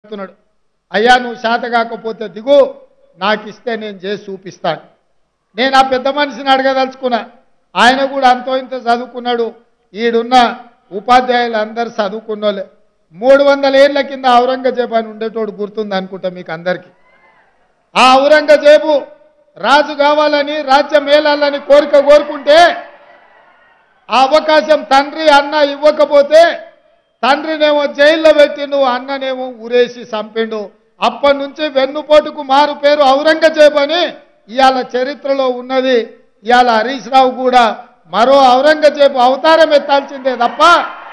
చెప్తున్నాడు అయ్యా నువ్వు శాత కాకపోతే దిగు నాకు ఇస్తే నేను చేసి చూపిస్తాను నేను ఆ పెద్ద మనిషిని అడగదలుచుకున్నా ఆయన కూడా అంతో ఇంత చదువుకున్నాడు ఈడున్న ఉపాధ్యాయులు అందరు చదువుకున్నోళ్ళే మూడు వందల ఏళ్ల కింద ఔరంగజేబు అని ఉండేటోడు గుర్తుంది అనుకుంటా మీకు అందరికీ ఆ ఔరంగజేబు రాజు కావాలని రాజ్యం మేలాలని కోరిక కోరుకుంటే ఆ అవకాశం తండ్రి అన్న ఇవ్వకపోతే తండ్రినేమో జైల్లో పెట్టిండు అన్ననేమో ఊరేసి చంపిండు అప్పటి నుంచి వెన్నుపోటుకు మారు పేరు ఔరంగజేబు అని ఇవాళ చరిత్రలో ఉన్నది ఇవాళ హరీష్ రావు కూడా మరో ఔరంగజేబు అవతారం ఎత్తాల్సిందే తప్ప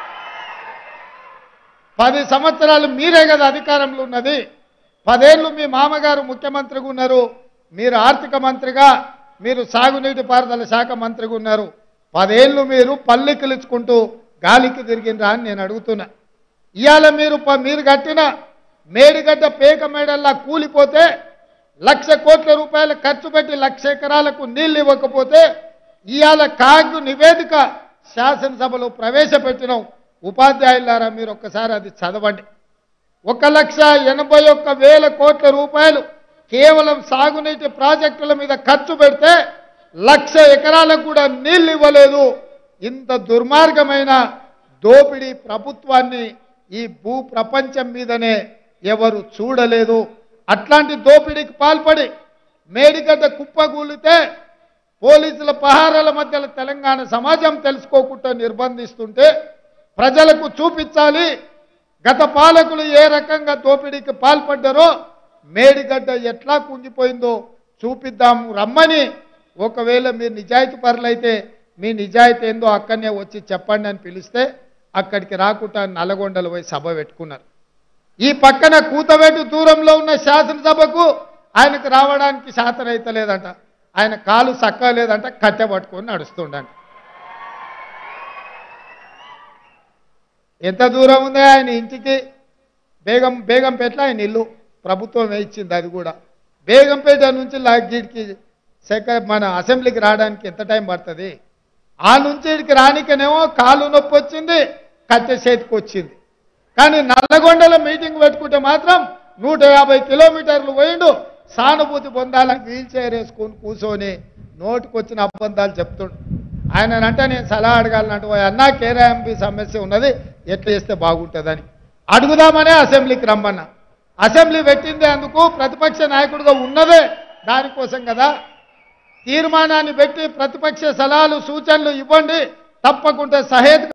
పది సంవత్సరాలు మీరే కదా అధికారంలో ఉన్నది పదేళ్ళు మీ మామగారు ముఖ్యమంత్రిగా ఉన్నారు మీరు ఆర్థిక మంత్రిగా మీరు సాగునీటి పారుదల శాఖ మంత్రిగా ఉన్నారు పదేళ్ళు మీరు పల్లెకిలుచుకుంటూ గాలికి తిరిగినరా అని నేను అడుగుతున్నా ఇవాళ మీరు ప- మీరు కట్టిన మేడిగడ్డ పేక మేడల్లా కూలిపోతే లక్ష కోట్ల రూపాయలు ఖర్చు పెట్టి లక్ష ఎకరాలకు నీళ్లు ఇవ్వకపోతే ఇవాళ కాగు నివేదిక శాసనసభలో ప్రవేశపెట్టినాం ఉపాధ్యాయులారా మీరు ఒక్కసారి అది చదవండి ఒక లక్ష ఎనభై ఒక్క వేల కోట్ల రూపాయలు కేవలం సాగునీటి ప్రాజెక్టుల మీద ఖర్చు పెడితే లక్ష ఎకరాలకు కూడా నీళ్లు ఇవ్వలేదు ఇంత దుర్మార్గమైన దోపిడీ ప్రభుత్వాన్ని ఈ భూ ప్రపంచం మీదనే ఎవరు చూడలేదు అట్లాంటి దోపిడీకి పాల్పడి మేడిగడ్డ కుప్పగూలితే పోలీసుల పహారాల మధ్యలో తెలంగాణ సమాజం తెలుసుకోకుండా నిర్బంధిస్తుంటే ప్రజలకు చూపించాలి గత పాలకులు ఏ రకంగా దోపిడీకి పాల్పడ్డారో మేడిగడ్డ ఎట్లా కుంగిపోయిందో చూపిద్దాము రమ్మని ఒకవేళ మీరు నిజాయితీ పరులైతే మీ నిజాయితీ ఏందో అక్కడనే వచ్చి చెప్పండి అని పిలిస్తే అక్కడికి రాకుండా నల్లగొండలు పోయి సభ పెట్టుకున్నారు ఈ పక్కన కూతవేటు దూరంలో ఉన్న శాసనసభకు ఆయనకు రావడానికి శాతం లేదంట ఆయన కాలు సక్క లేదంట కట్టె పట్టుకొని నడుస్తుండంట ఎంత దూరం ఉంది ఆయన ఇంటికి బేగం బేగంపేటలో ఆయన ఇల్లు ప్రభుత్వం ఇచ్చింది అది కూడా బేగంపేట నుంచి లాగీడికి సెక మన అసెంబ్లీకి రావడానికి ఎంత టైం పడుతుంది ఆ నుంచి ఇక్కడికి రానికనేమో కాలు నొప్పి వచ్చింది కట్టె చేతికి వచ్చింది కానీ నల్లగొండలో మీటింగ్ పెట్టుకుంటే మాత్రం నూట యాభై కిలోమీటర్లు పోయిండు సానుభూతి పొందాలని వీల్ చైర్ వేసుకొని కూర్చొని నోటికొచ్చిన అబద్ధాలు చెప్తుండు ఆయన అంటే నేను సలహా అడగాలనంటే "ఓ అన్నా కేరాఎంపీ సమస్య ఉన్నది ఎట్లా చేస్తే బాగుంటుందని అడుగుదామనే అసెంబ్లీకి రమ్మన్నా అసెంబ్లీ పెట్టింది అందుకు ప్రతిపక్ష నాయకుడిగా ఉన్నదే దానికోసం కదా తీర్మానాన్ని పెట్టి ప్రతిపక్ష సలహాలు సూచనలు ఇవ్వండి తప్పకుండా సహేతు